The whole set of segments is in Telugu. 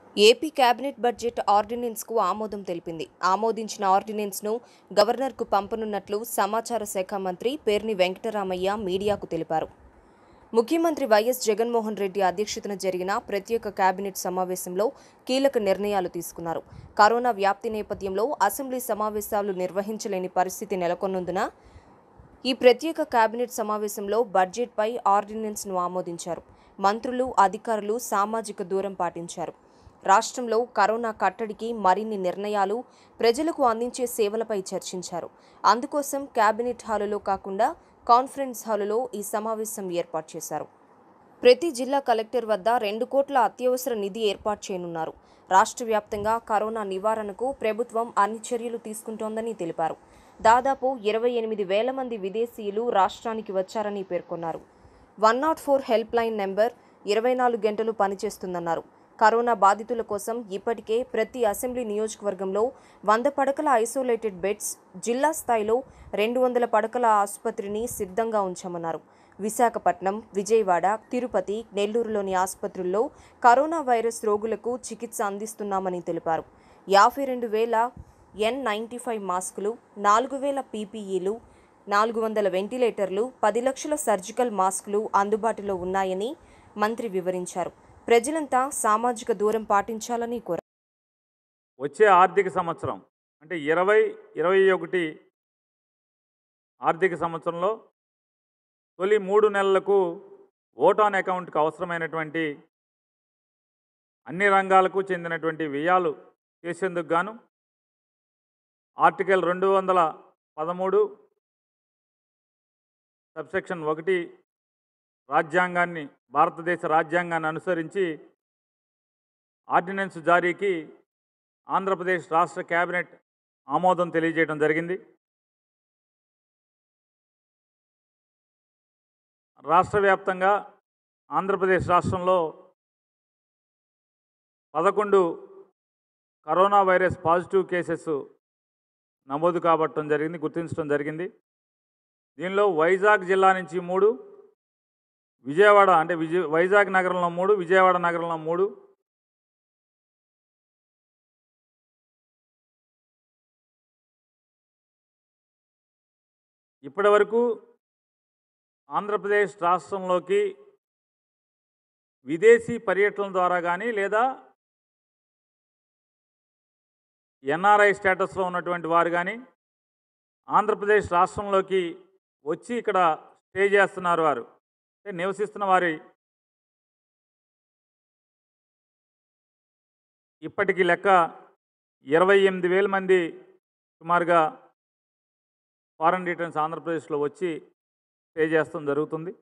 ఏపీ కేబినెట్ బడ్జెట్ ఆర్డినెన్స్కు ఆమోదం తెలిపింది ఆమోదించిన ఆర్డినెన్స్ను గవర్నర్కు పంపనున్నట్లు సమాచార శాఖ మంత్రి పేర్ని వెంకటరామయ్య మీడియాకు తెలిపారు ముఖ్యమంత్రి వైఎస్ జగన్మోహన్ రెడ్డి అధ్యక్షతన జరిగిన ప్రత్యేక కేబినెట్ సమావేశంలో కీలక నిర్ణయాలు తీసుకున్నారు కరోనా వ్యాప్తి నేపథ్యంలో అసెంబ్లీ సమావేశాలు నిర్వహించలేని పరిస్థితి నెలకొన్నందున ఈ ప్రత్యేక కేబినెట్ సమావేశంలో బడ్జెట్పై ఆర్డినెన్స్ను ఆమోదించారు మంత్రులు అధికారులు సామాజిక దూరం పాటించారు రాష్ట్రంలో కరోనా కట్టడికి మరిన్ని నిర్ణయాలు ప్రజలకు అందించే సేవలపై చర్చించారు అందుకోసం కేబినెట్ హాలులో కాకుండా కాన్ఫరెన్స్ హాలులో ఈ సమావేశం ఏర్పాటు చేశారు ప్రతి జిల్లా కలెక్టర్ వద్ద రెండు కోట్ల అత్యవసర నిధి ఏర్పాటు చేయనున్నారు రాష్ట్ర వ్యాప్తంగా కరోనా నివారణకు ప్రభుత్వం అన్ని చర్యలు తీసుకుంటోందని తెలిపారు దాదాపు ఇరవై ఎనిమిది వేల మంది విదేశీయులు రాష్ట్రానికి వచ్చారని పేర్కొన్నారు one not four help line number ఇరవై నాలుగు గంటలు పనిచేస్తుందన్నారు కరోనా బాధితుల కోసం ఇప్పటికే ప్రతి అసెంబ్లీ నియోజకవర్గంలో వంద పడకల ఐసోలేటెడ్ బెడ్స్ జిల్లా స్థాయిలో రెండు వందల పడకల ఆసుపత్రిని సిద్ధంగా ఉంచామన్నారు విశాఖపట్నం విజయవాడ తిరుపతి నెల్లూరులోని ఆసుపత్రుల్లో కరోనా వైరస్ రోగులకు చికిత్స అందిస్తున్నామని తెలిపారు యాభై రెండు వేల ఎన్ నైంటీ ఫైవ్ మాస్కులు నాలుగు వేల పీపీఈలు నాలుగు వందల వెంటిలేటర్లు పది లక్షల సర్జికల్ మాస్కులు అందుబాటులో ఉన్నాయని మంత్రి వివరించారు ప్రజలంతా సామాజిక దూరం పాటించాలని కోరారు వచ్చే ఆర్థిక సంవత్సరం అంటే ఇరవై ఇరవై ఒకటి ఆర్థిక సంవత్సరంలో తొలి మూడు నెలలకు ఓట్ ఆన్ అకౌంట్కి అవసరమైనటువంటి అన్ని రంగాలకు చెందినటువంటి వ్యయాలు చేసేందుకు గాను ఆర్టికల్ రెండు వందల పదమూడు సబ్సెక్షన్ ఒకటి రాజ్యాంగాన్ని భారతదేశ రాజ్యాంగాన్ని అనుసరించి ఆర్డినెన్స్ జారీకి ఆంధ్రప్రదేశ్ రాష్ట్ర కేబినెట్ ఆమోదం తెలియజేయడం జరిగింది రాష్ట్ర వ్యాప్తంగా ఆంధ్రప్రదేశ్ రాష్ట్రంలో పదకొండు కరోనా వైరస్ పాజిటివ్ కేసెస్ నమోదు కాబట్టడం జరిగింది గుర్తించడం జరిగింది దీనిలో వైజాగ్ జిల్లా నుంచి మూడు విజయవాడ అంటే విజయ వైజాగ్ నగరంలో మూడు విజయవాడ నగరంలో మూడు ఇప్పటి వరకు ఆంధ్రప్రదేశ్ రాష్ట్రంలోకి విదేశీ పర్యటనల ద్వారా కానీ లేదా ఎన్ఆర్ఐ స్టేటస్లో ఉన్నటువంటి వారు కానీ ఆంధ్రప్రదేశ్ రాష్ట్రంలోకి వచ్చి ఇక్కడ స్టే చేస్తున్నారు వారు అంటే నివసిస్తున్న వారి ఇప్పటికి లెక్క ఇరవై ఎనిమిది వేల మంది సుమారుగా ఫారెన్ రిటర్న్స్ ఆంధ్రప్రదేశ్లో వచ్చి స్టే చేస్తాం జరుగుతుంది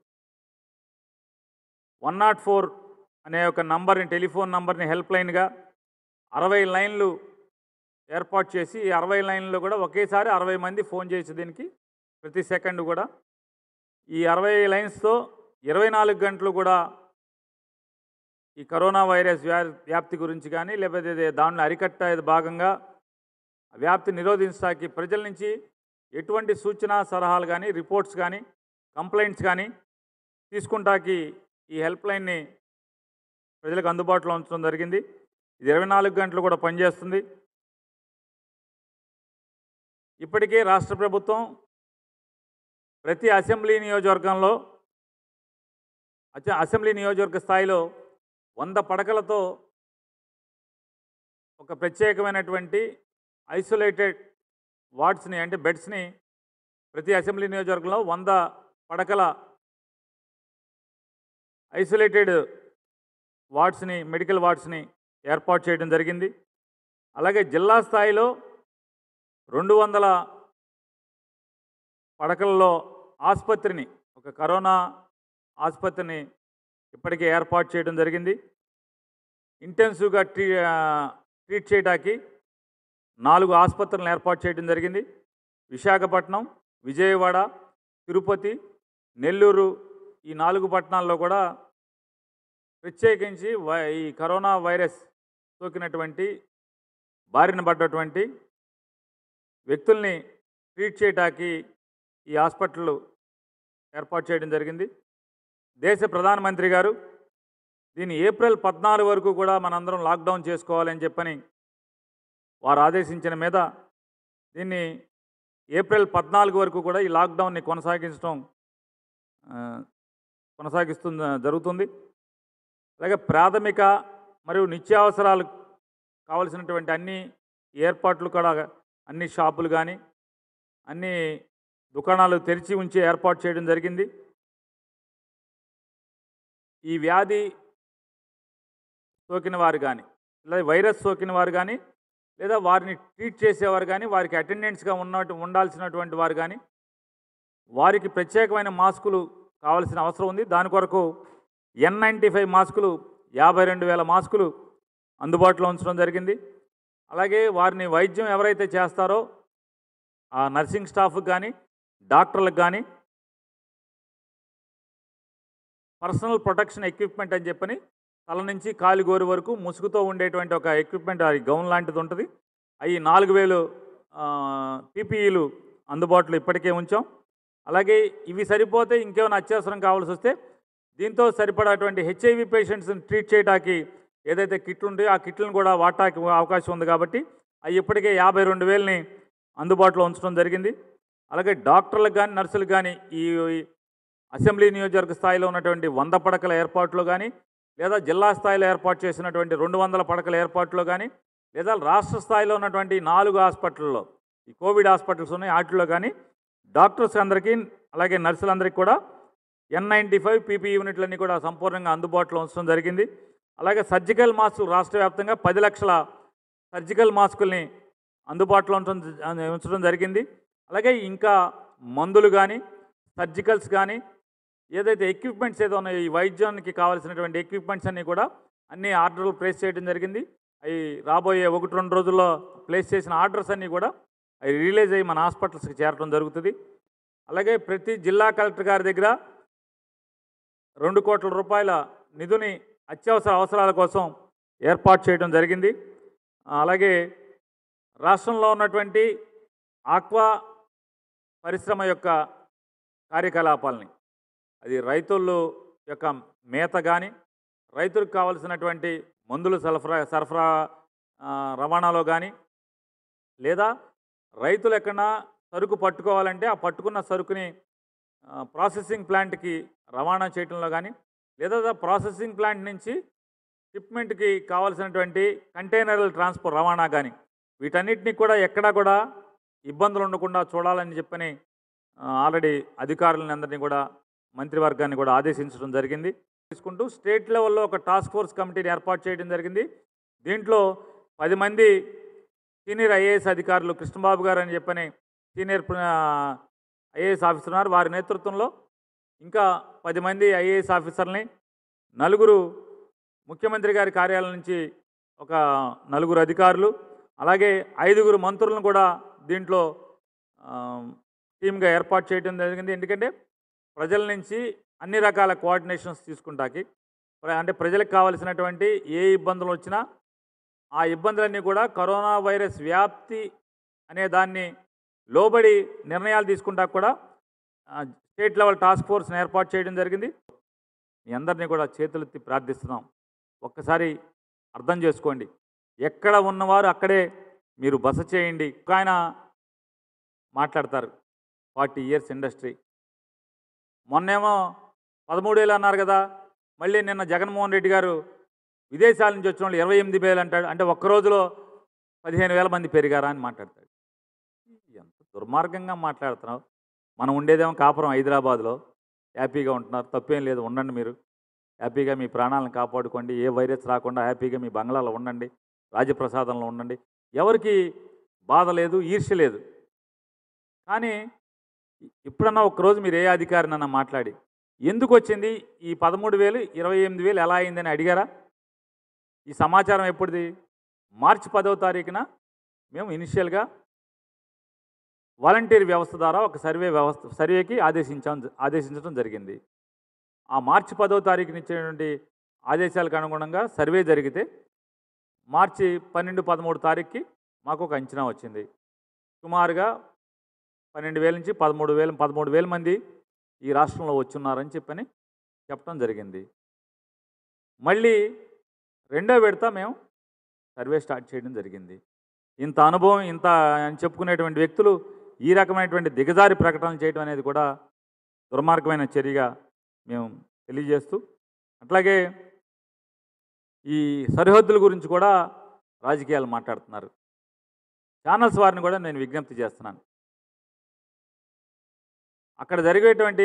వన్ నాట్ ఫోర్ అనే ఒక నంబర్ని టెలిఫోన్ నంబర్ని హెల్ప్ లైన్గా అరవై లైన్లు ఏర్పాటు చేసి ఈ అరవై లైన్లో కూడా ఒకేసారి అరవై మంది ఫోన్ చేసి దీనికి ప్రతి సెకండ్ కూడా ఈ అరవై లైన్స్తో ఇరవై నాలుగు గంటలు కూడా ఈ కరోనా వైరస్ వ్యా వ్యాప్తి గురించి కానీ లేకపోతే ఇది దానిలో అరికట్ట భాగంగా వ్యాప్తి నిరోధించడానికి ప్రజల నుంచి ఎటువంటి సూచన సలహాలు కానీ రిపోర్ట్స్ కానీ కంప్లైంట్స్ కానీ తీసుకుంటాకి ఈ హెల్ప్ లైన్ని ప్రజలకు అందుబాటులో ఉంచడం జరిగింది ఇది ఇరవై నాలుగు గంటలు కూడా పనిచేస్తుంది ఇప్పటికే రాష్ట్ర ప్రభుత్వం ప్రతి అసెంబ్లీ నియోజకవర్గంలో అచ్చ- అసెంబ్లీ నియోజకవర్గ స్థాయిలో వంద పడకలతో ఒక ప్రత్యేకమైనటువంటి ఐసోలేటెడ్ వార్డ్స్ని అంటే బెడ్స్ని ప్రతి అసెంబ్లీ నియోజకవర్గంలో వంద పడకల ఐసోలేటెడ్ వార్డ్స్ని మెడికల్ వార్డ్స్ని ఏర్పాటు చేయడం జరిగింది అలాగే జిల్లా స్థాయిలో రెండు వందల పడకలలో ఆసుపత్రిని ఒక కరోనా ఆసుపత్రిని ఇప్పటికే ఏర్పాటు చేయడం జరిగింది ఇంటెన్సివ్గా ట్రీ ఆ, ట్రీట్ చేయడానికి నాలుగు ఆసుపత్రులను ఏర్పాటు చేయడం జరిగింది విశాఖపట్నం విజయవాడ తిరుపతి నెల్లూరు ఈ నాలుగు పట్టణాల్లో కూడా ప్రత్యేకించి వై ఈ కరోనా వైరస్ సోకినటువంటి బారిన పడ్డటువంటి వ్యక్తుల్ని ట్రీట్ చేయడానికి ఈ హాస్పిటల్ ఏర్పాటు చేయడం జరిగింది దేశ ప్రధానమంత్రి గారు దీన్ని ఏప్రిల్ పద్నాలుగు వరకు కూడా మనందరం లాక్డౌన్ చేసుకోవాలని చెప్పని వారు ఆదేశించిన మీద దీన్ని ఏప్రిల్ పద్నాలుగు వరకు కూడా ఈ లాక్డౌన్ని కొనసాగించడం ఆ, కొనసాగిస్తుంది జరుగుతుంది అలాగే ప్రాథమిక మరియు నిత్యావసరాలు కావలసినటువంటి అన్ని ఏర్పాట్లు కూడా అన్ని షాపులు కానీ అన్ని దుకాణాలు తెరిచి ఉంచి ఏర్పాటు చేయడం జరిగింది ఈ వ్యాధి సోకిన వారు కానీ లేదా వైరస్ సోకిన వారు కానీ లేదా వారిని ట్రీట్ చేసేవారు కానీ వారికి అటెండెంట్స్గా ఉన్నట్టు ఉండాల్సినటువంటి వారు కానీ వారికి ప్రత్యేకమైన మాస్కులు కావాల్సిన అవసరం ఉంది దాని కొరకు ఎన్ నైంటీ ఫైవ్ మాస్కులు యాభై రెండు వేల మాస్కులు అందుబాటులో ఉంచడం జరిగింది అలాగే వారిని వైద్యం ఎవరైతే చేస్తారో ఆ నర్సింగ్ స్టాఫ్కి కానీ డాక్టర్లకు కానీ పర్సనల్ ప్రొటెక్షన్ ఎక్విప్మెంట్ అని చెప్పని తల నుంచి కాలి గోరు వరకు ముసుగుతో ఉండేటువంటి ఒక ఎక్విప్మెంట్ అది గౌన్ లాంటిది ఉంటుంది అవి నాలుగు వేలు పీపీఈలు అందుబాటులో ఇప్పటికే ఉంచాం అలాగే ఇవి సరిపోతే ఇంకేమైనా అత్యవసరం కావాల్సి వస్తే దీంతో సరిపడాటువంటి హెచ్ఐవి పేషెంట్స్ని ట్రీట్ చేయడానికి ఏదైతే కిట్లు ఉంటాయో ఆ కిట్లను కూడా వాడటానికి అవకాశం ఉంది కాబట్టి అవి ఇప్పటికే యాభై రెండు వేలని అందుబాటులో ఉంచడం జరిగింది అలాగే డాక్టర్లకు కానీ నర్సులకు కానీ ఈ ఈ అసెంబ్లీ నియోజకవర్గ స్థాయిలో ఉన్నటువంటి వంద పడకల ఏర్పాట్లో కానీ లేదా జిల్లా స్థాయిలో ఏర్పాటు చేసినటువంటి రెండు వందల పడకల ఏర్పాట్లో కానీ లేదా రాష్ట్ర స్థాయిలో ఉన్నటువంటి నాలుగు హాస్పిటల్లో ఈ కోవిడ్ హాస్పిటల్స్ ఉన్నాయి వాటిలో కానీ డాక్టర్స్ అందరికీ అలాగే నర్సులందరికీ కూడా ఎన్ నైంటీ ఫైవ్ పీపీ యూనిట్లన్నీ కూడా సంపూర్ణంగా అందుబాటులో ఉంచడం జరిగింది అలాగే సర్జికల్ మాస్కులు రాష్ట్ర వ్యాప్తంగా పది లక్షల సర్జికల్ మాస్కుల్ని అందుబాటులో ఉంచడం ఉంచడం జరిగింది అలాగే ఇంకా మందులు కానీ సర్జికల్స్ కానీ ఏదైతే ఎక్విప్మెంట్స్ ఏదో ఉన్నాయో ఈ వైద్యానికి కావాల్సినటువంటి ఎక్విప్మెంట్స్ అన్నీ కూడా అన్ని ఆర్డర్లు ప్లేస్ చేయడం జరిగింది అవి రాబోయే ఒకటి రెండు రోజుల్లో ప్లేస్ చేసిన ఆర్డర్స్ అన్నీ కూడా అవి రిలీజ్ అయ్యి మన హాస్పిటల్స్కి చేరడం జరుగుతుంది అలాగే ప్రతి జిల్లా కలెక్టర్ గారి దగ్గర రెండు కోట్ల రూపాయల నిధిని అత్యవసర అవసరాల కోసం ఏర్పాటు చేయడం జరిగింది అలాగే రాష్ట్రంలో ఉన్నటువంటి ఆక్వా పరిశ్రమ యొక్క కార్యకలాపాలని అది రైతులు యొక్క మేత కానీ రైతులకు కావలసినటువంటి మందులు సరఫరా సరఫరా ఆ, రవాణాలో కానీ లేదా రైతులు ఎక్కడన్నా సరుకు పట్టుకోవాలంటే ఆ పట్టుకున్న సరుకుని ఆ, ప్రాసెసింగ్ ప్లాంట్కి రవాణా చేయడంలో కానీ లేదా ప్రాసెసింగ్ ప్లాంట్ నుంచి షిప్మెంట్కి కావాల్సినటువంటి కంటైనర్ల ట్రాన్స్పోర్ట్ రవాణా కానీ వీటన్నిటిని కూడా ఎక్కడా కూడా ఇబ్బందులు ఉండకుండా చూడాలని చెప్పని ఆ, ఆల్రెడీ అధికారులని అందరినీ కూడా మంత్రివర్గాన్ని కూడా ఆదేశించడం జరిగింది తీసుకుంటూ స్టేట్ లెవెల్లో ఒక టాస్క్ ఫోర్స్ కమిటీని ఏర్పాటు చేయడం జరిగింది దీంట్లో పది మంది సీనియర్ ఐఏఎస్ అధికారులు కృష్ణబాబు గారు అని చెప్పని సీనియర్ ఐఏఎస్ ఆఫీసర్ ఉన్నారు వారి నేతృత్వంలో ఇంకా పది మంది ఐఏఎస్ ఆఫీసర్ని నలుగురు ముఖ్యమంత్రి గారి కార్యాలయం నుంచి ఒక నలుగురు అధికారులు అలాగే ఐదుగురు మంత్రులను కూడా దీంట్లో ఆ, టీమ్గా ఏర్పాటు చేయడం జరిగింది ఎందుకంటే ప్రజల నుంచి అన్ని రకాల కోఆర్డినేషన్స్ తీసుకుంటాకి ప్ర- అంటే ప్రజలకు కావలసినటువంటి ఏ ఇబ్బందులు వచ్చినా ఆ ఇబ్బందులన్నీ కూడా కరోనా వైరస్ వ్యాప్తి అనే దాన్ని లోబడి నిర్ణయాలు తీసుకుంటా కూడా ఆ, స్టేట్ లెవెల్ టాస్క్ ఫోర్స్ని ఏర్పాటు చేయడం జరిగింది మీ అందరినీ కూడా చేతులెత్తి ప్రార్థిస్తున్నాం ఒక్కసారి అర్థం చేసుకోండి ఎక్కడ ఉన్నవారు అక్కడే మీరు బస చేయండి ఒక ఆయన మాట్లాడతారు ఫార్టీ ఇయర్స్ ఇండస్ట్రీ మొన్నేమో పదమూడేళ్ళు అన్నారు కదా మళ్ళీ నిన్న జగన్మోహన్ రెడ్డి గారు విదేశాల నుంచి వచ్చిన వాళ్ళు ఇరవై ఎనిమిది వేలు అంటాడు అంటే ఒక్క రోజులో పదిహేను వేల మంది పెరిగారా అని మాట్లాడతాడు ఎంత దుర్మార్గంగా మాట్లాడుతున్నావు మనం ఉండేదేమో కాపురం హైదరాబాద్లో హ్యాపీగా ఉంటున్నారు తప్పేం లేదు ఉండండి మీరు హ్యాపీగా మీ ప్రాణాలను కాపాడుకోండి ఏ వైరస్ రాకుండా హ్యాపీగా మీ బంగ్లాలో ఉండండి రాజప్రసాదంలో ఉండండి ఎవరికి బాధ లేదు ఈర్ష్య లేదు కానీ ఇప్పుడన్నా ఒక్కరోజు మీరు ఏ అధికారినన్నా మాట్లాడి ఎందుకు వచ్చింది ఈ పదమూడు వేలు ఇరవై ఎనిమిది వేలు ఎలా అయిందని అడిగారా ఈ సమాచారం ఎప్పుడుది మార్చి పదవ తారీఖున మేము ఇనిషియల్గా వాలంటీర్ వ్యవస్థ ద్వారా ఒక సర్వే వ్యవస్థ సర్వేకి ఆదేశించాం ఆదేశించడం జరిగింది ఆ మార్చి పదవ తారీఖున ఇచ్చినటువంటి ఆదేశాలకు అనుగుణంగా సర్వే జరిగితే మార్చి పన్నెండు పదమూడు తారీఖుకి మాకు ఒక అంచనా వచ్చింది సుమారుగా పన్నెండు వేల నుంచి పదమూడు వేల పదమూడు వేల మంది ఈ రాష్ట్రంలో వచ్చున్నారని చెప్పని చెప్పడం జరిగింది మళ్ళీ రెండో విడత మేము సర్వే స్టార్ట్ చేయడం జరిగింది ఇంత అనుభవం ఇంత అని చెప్పుకునేటువంటి వ్యక్తులు ఈ రకమైనటువంటి దిగజారి ప్రకటనలు చేయడం అనేది కూడా దుర్మార్గమైన చర్యగా మేము తెలియజేస్తూ అట్లాగే ఈ సరిహద్దుల గురించి కూడా రాజకీయాలు మాట్లాడుతున్నారు ఛానల్స్ వారిని కూడా నేను విజ్ఞప్తి చేస్తున్నాను అక్కడ జరిగేటువంటి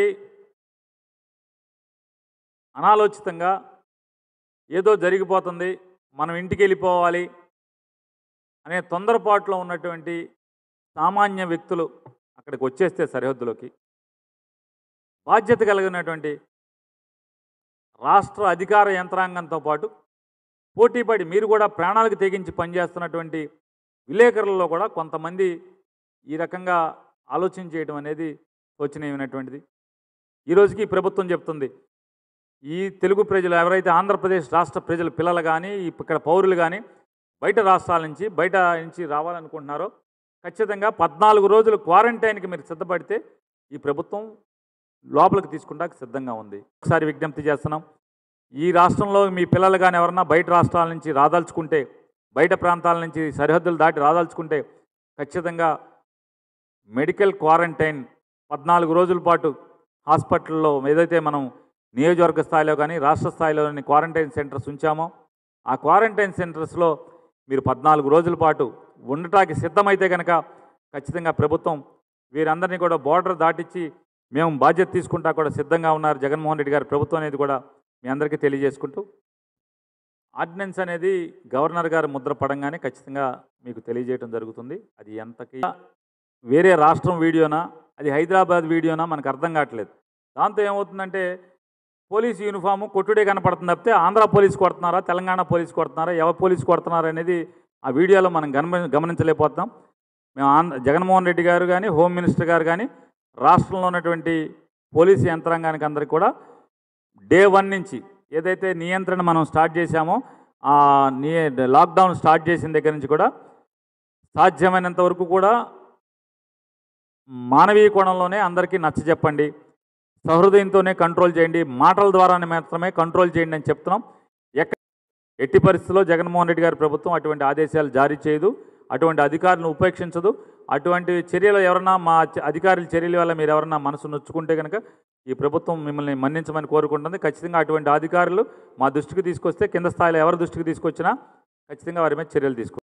అనాలోచితంగా ఏదో జరిగిపోతుంది మనం ఇంటికి వెళ్ళిపోవాలి అనే తొందరపాటులో ఉన్నటువంటి సామాన్య వ్యక్తులు అక్కడికి వచ్చేస్తే సరిహద్దులోకి బాధ్యత కలిగినటువంటి రాష్ట్ర అధికార యంత్రాంగంతో పాటు పోటీపడి మీరు కూడా ప్రాణాలకు తెగించి పనిచేస్తున్నటువంటి విలేకరులలో కూడా కొంతమంది ఈ రకంగా ఆలోచన చేయడం అనేది శోచనీయమైనటువంటిది ఈ రోజుకి ఈ ప్రభుత్వం చెప్తుంది ఈ తెలుగు ప్రజలు ఎవరైతే ఆంధ్రప్రదేశ్ రాష్ట్ర ప్రజల పిల్లలు కానీ ఇక్కడ పౌరులు కానీ బయట రాష్ట్రాల నుంచి బయట నుంచి రావాలనుకుంటున్నారో ఖచ్చితంగా పద్నాలుగు రోజులు క్వారంటైన్కి మీరు సిద్ధపడితే ఈ ప్రభుత్వం లోపలికి తీసుకుంటానికి సిద్ధంగా ఉంది ఒకసారి విజ్ఞప్తి చేస్తున్నాం ఈ రాష్ట్రంలో మీ పిల్లలు కానీ ఎవరన్నా బయట రాష్ట్రాల నుంచి రాదలుచుకుంటే బయట ప్రాంతాల నుంచి సరిహద్దులు దాటి రాదలుచుకుంటే ఖచ్చితంగా మెడికల్ క్వారంటైన్ పద్నాలుగు రోజుల పాటు హాస్పిటల్లో ఏదైతే మనం నియోజకవర్గ స్థాయిలో కానీ రాష్ట్ర స్థాయిలోని క్వారంటైన్ సెంటర్స్ ఉంచామో ఆ క్వారంటైన్ సెంటర్స్లో మీరు పద్నాలుగు రోజుల పాటు ఉండటానికి సిద్ధమైతే కనుక ఖచ్చితంగా ప్రభుత్వం వీరందరినీ కూడా బోర్డర్ దాటించి మేము బాధ్యత తీసుకుంటా కూడా సిద్ధంగా ఉన్నారు జగన్మోహన్ రెడ్డి గారి ప్రభుత్వం అనేది కూడా మీ అందరికీ తెలియజేసుకుంటూ ఆర్డినెన్స్ అనేది గవర్నర్ గారు ముద్ర పడంగానే ఖచ్చితంగా మీకు తెలియజేయడం జరుగుతుంది అది ఎంతకి వేరే రాష్ట్రం వీడియోనా అది హైదరాబాద్ వీడియోనా మనకు అర్థం కావట్లేదు దాంతో ఏమవుతుందంటే పోలీస్ యూనిఫాము కొట్టుడే కనపడుతుంది తప్పితే ఆంధ్ర పోలీస్ కొడుతున్నారా తెలంగాణ పోలీస్ కొడుతున్నారా ఎవరు పోలీస్ కొడుతున్నారా అనేది ఆ వీడియోలో మనం గమని గమనించలేకపోతున్నాం మేము ఆంధ్ర జగన్మోహన్ రెడ్డి గారు కానీ హోమ్ మినిస్టర్ గారు కానీ రాష్ట్రంలో ఉన్నటువంటి పోలీసు యంత్రాంగానికి అందరికి కూడా డే వన్ నుంచి ఏదైతే నియంత్రణ మనం స్టార్ట్ చేశామో ఆ నియ లాక్డౌన్ స్టార్ట్ చేసిన దగ్గర నుంచి కూడా సాధ్యమైనంత వరకు కూడా మానవీయ కోణంలోనే అందరికీ నచ్చ చెప్పండి సహృదయంతోనే కంట్రోల్ చేయండి మాటల ద్వారానే మాత్రమే కంట్రోల్ చేయండి అని చెప్తున్నాం ఎక్క ఎట్టి పరిస్థితుల్లో జగన్మోహన్ రెడ్డి గారి ప్రభుత్వం అటువంటి ఆదేశాలు జారీ చేయదు అటువంటి అధికారులను ఉపేక్షించదు అటువంటి చర్యలు ఎవరన్నా మా చ- అధికారుల చర్యల వల్ల మీరు ఎవరన్నా మనసు నొచ్చుకుంటే కనుక ఈ ప్రభుత్వం మిమ్మల్ని మన్నించమని కోరుకుంటుంది ఖచ్చితంగా అటువంటి అధికారులు మా దృష్టికి తీసుకొస్తే కింద స్థాయిలో ఎవరి దృష్టికి తీసుకొచ్చినా ఖచ్చితంగా వారి మీద చర్యలు తీసుకుంటాం